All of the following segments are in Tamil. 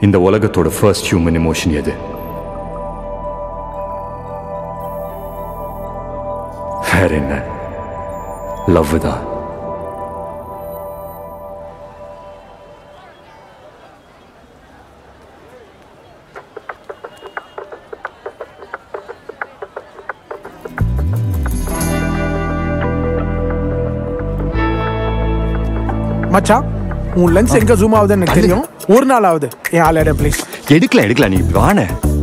இந்த உலகத்தோட ஃபர்ஸ்ட் ஹியூமன் எமோஷன் எது வேற என்ன லவ் தான் மச்சான் உன் லென்ஸ் எங்க ஜூம் ஆகுதுன்னு எனக்கு தெரியும் ஒரு நாள் ஆகுது என் ஆள் ப்ளீஸ் எடுக்கலாம் எடுக்கலாம் நீ வான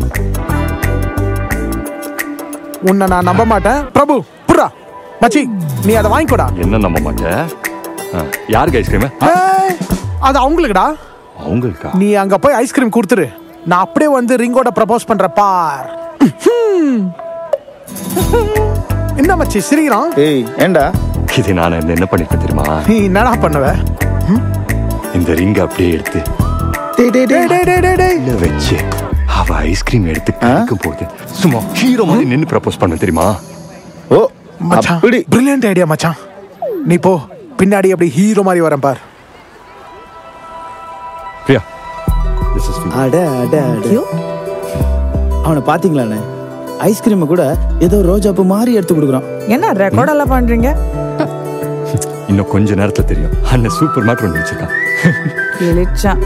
உன்னை நான் நம்ப மாட்டேன் பிரபு புறா மச்சி நீ அதை வாங்கிக்கோடா என்ன நம்ப மாட்டேன் ஆ, யாருக்கு ஐஸ்கிரீம் ஏய், அது அவங்களுக்குடா அவங்களுக்கா நீ அங்க போய் ஐஸ்கிரீம் கொடுத்துரு நான் அப்படியே வந்து ரிங்கோட ப்ரப்போஸ் பண்ற பார் என்ன மச்சி சிரிக்கிறான் ஏய் ஏண்டா இது நான் என்ன என்ன பண்ணிருக்கேன் தெரியுமா நீ என்னடா பண்ணுவ இந்த ரிங் அப்படியே எடுத்து டேய் டேய் டேய் டேய் டேய் டேய் டேய் உள்ள வச்சு அவ ஐஸ்கிரீம் எடுத்து கடிக்கும் போது சும்மா ஹீரோ மாதிரி நின்னு ப்ரப்போஸ் பண்ண தெரியுமா ஓ மச்சான் அப்படி பிரில்லியன்ட் ஐடியா மச்சான் நீ போ பின்னாடி அப்படி ஹீரோ மாதிரி வரேன் பார் பிரியா திஸ் இஸ் அட அட அட அவனை பாத்தீங்களாண்ணே ஐஸ்கிரீமை கூட ஏதோ ரோஜாப்பு மாதிரி எடுத்து கொடுக்குறான் என்ன ரெக்கார்ட் எல்லாம் பண்றீங்க இன்னும் கொஞ்ச நேரத்துல தெரியும் அண்ணன் சூப்பர் மேட்ரு ஒன்று வச்சிருக்கான் கிழிச்சான்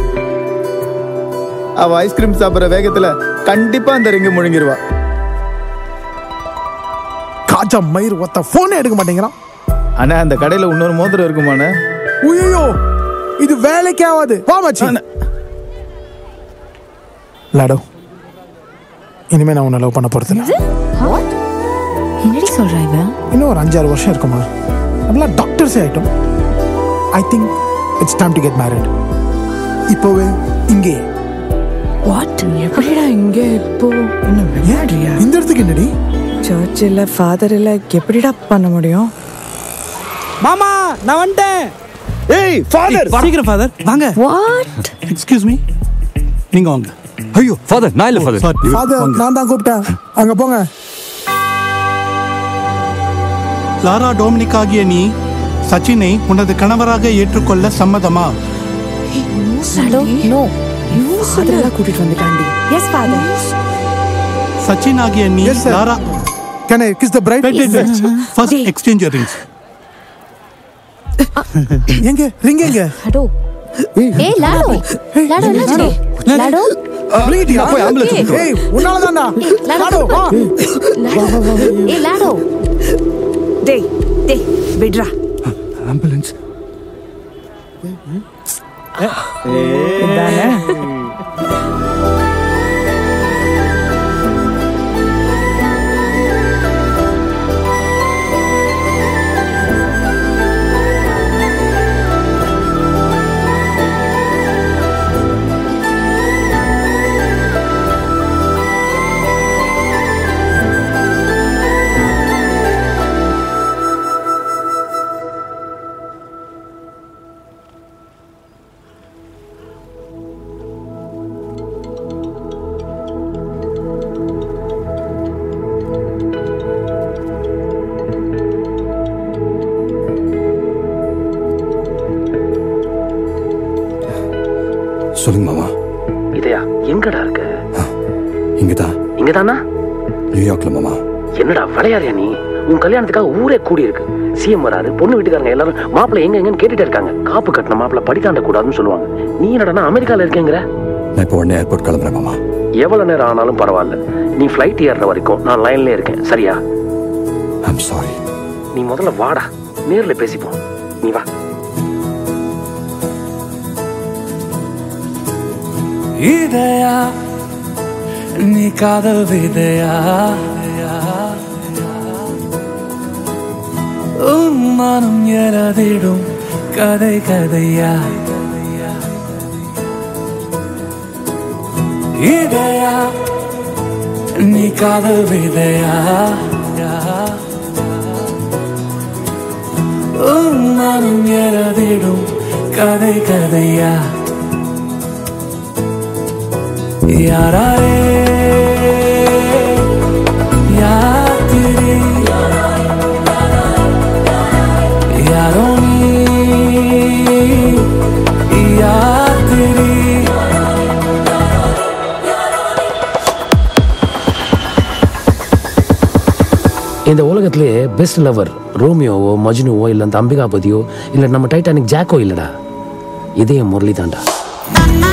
அவ ஐஸ்கிரீம் சாப்பிடுற வேகத்துல கண்டிப்பா அந்த ரிங்கு முழுங்கிருவா காஜா மயிர் ஒத்த போனே எடுக்க மாட்டேங்கிறான் அண்ணா அந்த கடையில இன்னொரு மோதிரம் இருக்குமாண்ணே உய்யோ இது வேலைக்கே ஆகாது வா மச்சி அண்ணா. லாடோ இனிமே நான் உன்னை லவ் பண்ண போறது இல்ல என்னடி சொல்ற இவன் இன்னும் ஒரு அஞ்சாறு வருஷம் இருக்குமா நம்மளாம் டாக்டர்ஸே ஆயிட்டோம் I think it's time to get married இப்போவே இங்கே வாட் எப்படிடா இங்க இப்போ என்ன விளையாடுறியா இந்த இடத்துக்கு என்னடி சர்ச் இல்ல ஃபாதர் இல்ல எப்படிடா பண்ண முடியும் மாமா நான் வந்துட்டேன் ஏய் ஃபாதர் சீக்கிரம் ஃபாதர் வாங்க வாட் எக்ஸ்கியூஸ் மீ நீங்க வாங்க ஐயோ ஃபாதர் நான் இல்ல ஃபாதர் Sorry. ஃபாதர் வாங்க. நான் தான் கூப்பிட்டேன் அங்க போங்க லாரா டோமினிக் ஆகிய நீ சச்சினை உனது கணவராக ஏற்றுக்கொள்ள சம்மதமா ஹலோ நோ ஃபாதர் எல்லாம் கூட்டிட்டு வந்துட்டாண்டி எஸ் ஃபாதர் சச்சின் ஆகிய நீ Yes, sir. Lara can I kiss the bride first exchange rings எங்க ரிங் எங்க ஹலோ ஏய் லாடோ லாடோ என்னாச்சு லாடோ விழுங்கிட்டியா போய் ambulance கூப்பிட்டு வா. ஏய் உன்னால தான்டா லாடோ வா லாடோ ஏய் லாடோ டேய் டேய் விட்றா ஆம்புலன்ஸ் இதானே சொல்லுங்க மாமா இதயா எங்கடா இருக்க இங்கதான் இங்கதானா நியூயார்க்ல மாமா என்னடா விளையாடுறியா நீ உன் கல்யாணத்துக்காக ஊரே கூடி இருக்கு சிஎம் வராரு பொண்ணு வீட்டுக்காரங்க எல்லாரும் மாப்பிள்ளை எங்க எங்கன்னு கேட்டுட்டே இருக்காங்க காப்பு கட்டின மாப்பிள்ளை படி தாண்ட கூடாதுன்னு சொல்லுவாங்க நீ என்னடா அமெரிக்கால இருக்கேங்கிற நான் இப்போ உடனே ஏர்போர்ட் கிளம்புறேன் மாமா எவ்வளவு நேரம் ஆனாலும் பரவாயில்ல நீ ஃப்ளைட் ஏறுற வரைக்கும் நான் லைன்ல இருக்கேன் சரியா ஐம் சாரி நீ முதல்ல வாடா நேர்ல பேசிப்போம் நீ வா இதயா நீ காதல் விதையா உன் மனம் எழுதிடும் கதை கதையா இதயா நீ காதல் விதையா உன் மனம் எழுதிடும் கதை கதையா யாராரே யாத்திரை யாரோ நீ யாத்திரை இருக்கிறதுலே பெஸ்ட் லவர் ரோமியோவோ மஜ்னுவோ இல்லை அந்த அம்பிகாபதியோ இல்லை நம்ம டைட்டானிக் ஜாக்கோ இல்லைடா இதே முரளி தான்டா